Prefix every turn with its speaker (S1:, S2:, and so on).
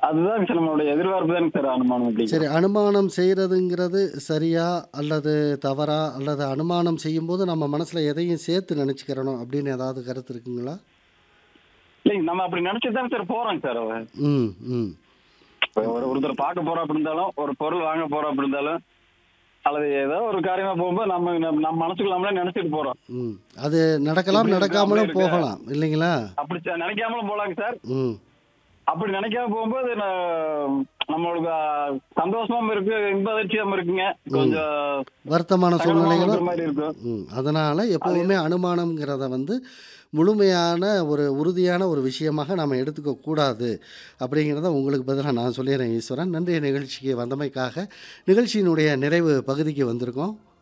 S1: அதுதான் சார் நம்மளுடைய எதிர்பார்ப்பு தானே சார் அனுமானம் அப்படிங்கிறது
S2: சரி அனுமானம் செய்கிறதுங்கிறது சரியா அல்லது தவறா அல்லது அனுமானம் செய்யும்போது நம்ம மனசில் எதையும் சேர்த்து நினச்சிக்கிறணும் அப்படின்னு ஏதாவது கருத்து இருக்குங்களா
S1: இல்லைங்க நம்ம அப்படி நினைச்சு தானே சார் போறோம் சார்
S2: ம் ம்
S1: இப்ப ஒரு ஒருத்தர் பார்க்க போறோம் அப்படி இருந்தாலும் ஒரு பொருள் வாங்க போறோம் அப்படி இருந்தாலும் அல்லது ஏதோ ஒரு காரியமா போகும்போது நம்ம நம்ம நம்ம மனசுக்குள்ள நம்மளே நினைச்சிட்டு போறோம்
S2: ம் அது நடக்கலாம்
S1: இப்படி இருக்கு,
S2: நடக்காமலும்
S1: அப்படி இருக்கு.
S2: போகலாம் இல்லைங்களா
S1: அப்படி ச- நினைக்காமலும் போலாங்க சார்
S2: ம்
S1: அப்படி நினைக்காம போகும்போது ந- நம்மளுக்கு அஹ், சந்தோஷமும் இருக்கு இன்ப அதிர்ச்சியும் இருக்குங்க கொஞ்சம்
S2: வருத்தமான
S1: சங்கடமா இருக்கிற
S2: சூழ்நிலைகளும்
S1: மாதிரி இருக்கும்
S2: ம் அதனால் எப்போவுமே அனுமானம்ங்கிறத வந்து முழுமையான ஒரு உறுதியான ஒரு விஷயமாக நாம் எடுத்துக்க கூடாது அப்படிங்கிறத உங்களுக்கு பதிலாக நான் சொல்லிடுறேன் ஈஸ்வரன் நன்றிய நிகழ்ச்சிக்கு வந்தமைக்காக நிகழ்ச்சியினுடைய நிறைவு பகுதிக்கு வந்திருக்கோம்